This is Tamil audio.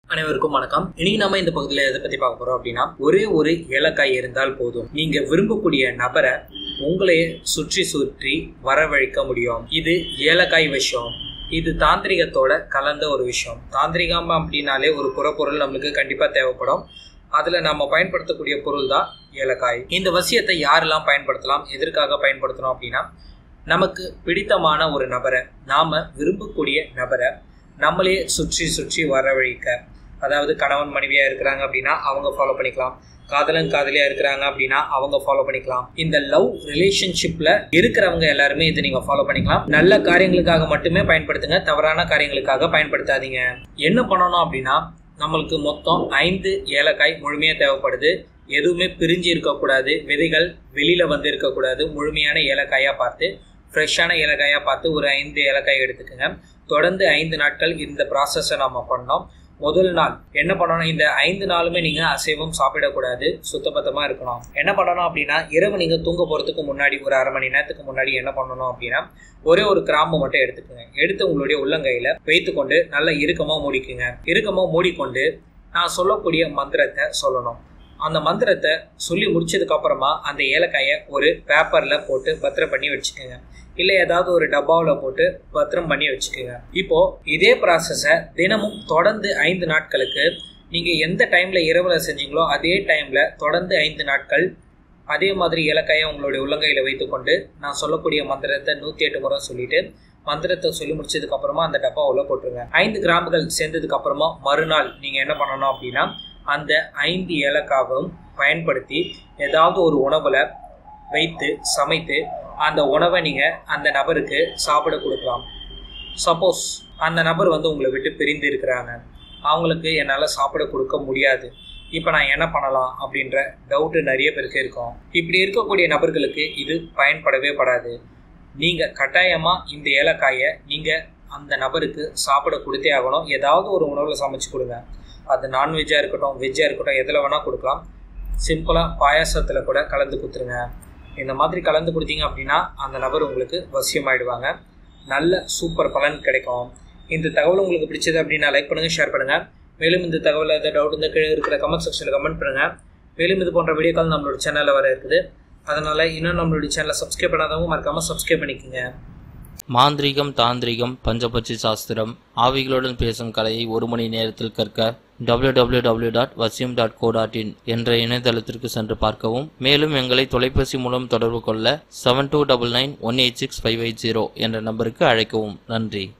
அனைவருக்கும் வணக்கம் இன்னைக்கு நம்ம இந்த பகுதியில் எதை பத்தி பார்க்க போறோம் அப்படின்னா ஒரே ஒரு ஏலக்காய் இருந்தால் போதும் நீங்க விரும்பக்கூடிய நபரை உங்களையே சுற்றி சுற்றி வரவழைக்க முடியும் இது ஏலக்காய் விஷயம் இது தாந்திரிகத்தோட கலந்த ஒரு விஷயம் தாந்திரிகம் அப்படின்னாலே ஒரு புறப்பொருள் நம்மளுக்கு கண்டிப்பா தேவைப்படும் அதுல நம்ம பயன்படுத்தக்கூடிய பொருள் தான் ஏலக்காய் இந்த வசியத்தை யாரெல்லாம் பயன்படுத்தலாம் எதற்காக பயன்படுத்தணும் அப்படின்னா நமக்கு பிடித்தமான ஒரு நபரை நாம விரும்பக்கூடிய நபரை நம்மளே சுற்றி சுற்றி வரவழைக்க அதாவது கணவன் மனைவியா இருக்கிறாங்க அப்படின்னா அவங்க ஃபாலோ பண்ணிக்கலாம் காதலன் காதலியா இருக்கிறாங்க அப்படின்னா அவங்க ஃபாலோ பண்ணிக்கலாம் இந்த லவ் ரிலேஷன்ஷிப்ல இருக்கிறவங்க எல்லாருமே இதை நீங்க ஃபாலோ பண்ணிக்கலாம் நல்ல காரியங்களுக்காக மட்டுமே பயன்படுத்துங்க தவறான காரியங்களுக்காக பயன்படுத்தாதீங்க என்ன பண்ணணும் அப்படின்னா நம்மளுக்கு மொத்தம் ஐந்து ஏலக்காய் முழுமையா தேவைப்படுது எதுவுமே பிரிஞ்சு இருக்கக்கூடாது விதைகள் வெளியில வந்து இருக்கக்கூடாது முழுமையான ஏலக்காயா பார்த்து ஃப்ரெஷ்ஷான ஏலக்காயா பார்த்து ஒரு ஐந்து ஏலக்காய் எடுத்துக்கோங்க தொடர்ந்து ஐந்து நாட்கள் இந்த ப்ராசஸை நம்ம பண்ணோம் முதல் நாள் என்ன பண்ணணும் இந்த ஐந்து நாளுமே நீங்க அசைவம் சாப்பிடக்கூடாது சுத்தபத்தமா இருக்கணும் என்ன பண்ணணும் அப்படின்னா இரவு நீங்க தூங்க போறதுக்கு முன்னாடி ஒரு அரை மணி நேரத்துக்கு முன்னாடி என்ன பண்ணணும் அப்படின்னா ஒரே ஒரு கிராம்பு மட்டும் எடுத்துக்கோங்க எடுத்து உங்களுடைய உள்ளங்கையில வைத்துக்கொண்டு நல்லா இறுக்கமா மூடிக்குங்க இறுக்கமா மூடிக்கொண்டு நான் சொல்லக்கூடிய மந்திரத்தை சொல்லணும் அந்த மந்திரத்தை சொல்லி முடிச்சதுக்கு அப்புறமா அந்த ஏலக்காயை ஒரு பேப்பர்ல போட்டு பத்திரம் பண்ணி வச்சுக்கோங்க இல்லை ஏதாவது ஒரு டப்பாவில் போட்டு பத்திரம் பண்ணி வச்சுக்கோங்க இப்போ இதே ப்ராசஸை தினமும் தொடர்ந்து ஐந்து நாட்களுக்கு நீங்க எந்த டைம்ல இரவுல செஞ்சீங்களோ அதே டைம்ல தொடர்ந்து ஐந்து நாட்கள் அதே மாதிரி ஏலக்காயை உங்களுடைய உள்ளங்கையில வைத்துக்கொண்டு நான் சொல்லக்கூடிய மந்திரத்தை நூத்தி எட்டு முறை சொல்லிட்டு மந்திரத்தை சொல்லி முடிச்சதுக்கு அப்புறமா அந்த டப்பா உள்ள போட்டுருங்க ஐந்து கிராம்புகள் சேர்ந்ததுக்கு அப்புறமா மறுநாள் நீங்க என்ன பண்ணணும் அப்படின்னா அந்த ஐந்து ஏலக்காவும் பயன்படுத்தி ஏதாவது ஒரு உணவுல வைத்து சமைத்து அந்த உணவை நீங்க அந்த நபருக்கு சாப்பிட கொடுக்கலாம் சப்போஸ் அந்த நபர் வந்து உங்களை விட்டு பிரிந்து இருக்கிறாங்க அவங்களுக்கு என்னால் சாப்பிட கொடுக்க முடியாது இப்போ நான் என்ன பண்ணலாம் அப்படின்ற டவுட்டு நிறைய பேருக்கு இருக்கும் இப்படி இருக்கக்கூடிய நபர்களுக்கு இது பயன்படவே படாது நீங்கள் கட்டாயமாக இந்த ஏலக்காயை நீங்கள் அந்த நபருக்கு சாப்பிட கொடுத்தே ஆகணும் ஏதாவது ஒரு உணவில் சமைச்சு கொடுங்க அது நான்வெஜ்ஜாக இருக்கட்டும் வெஜ்ஜாக இருக்கட்டும் எதில் வேணால் கொடுக்கலாம் சிம்பிளாக பாயாசத்தில் கூட கலந்து கொடுத்துருங்க இந்த மாதிரி கலந்து கொடுத்தீங்க அப்படின்னா அந்த நபர் உங்களுக்கு வசியமாயிடுவாங்க நல்ல சூப்பர் பலன் கிடைக்கும் இந்த தகவல் உங்களுக்கு பிடிச்சது அப்படின்னா லைக் பண்ணுங்கள் ஷேர் பண்ணுங்கள் மேலும் இந்த தகவல் ஏதாவது டவுட் இந்த கீழே இருக்கிற கமெண்ட் செக்ஷனில் கமெண்ட் பண்ணுங்கள் மேலும் இது போன்ற வீடியோக்கள் நம்மளோட சேனலில் வர இருக்குது அதனால் இன்னும் நம்மளுடைய சேனலை சப்ஸ்கிரைப் பண்ணாதவங்க மறக்காமல் சப்ஸ்கிரைப் பண்ணிக்கோங்க மாந்திரீகம் தாந்திரிகம் பஞ்சபட்சி சாஸ்திரம் ஆவிகளுடன் பேசும் கலையை ஒரு மணி நேரத்தில் கற்க www.vasyam.co.in டாட் வசியம் டாட் கோ டாட் இன் என்ற இணையதளத்திற்கு சென்று பார்க்கவும் மேலும் எங்களை தொலைபேசி மூலம் தொடர்பு கொள்ள seven two double nine one eight six five eight zero என்ற நம்பருக்கு அழைக்கவும் நன்றி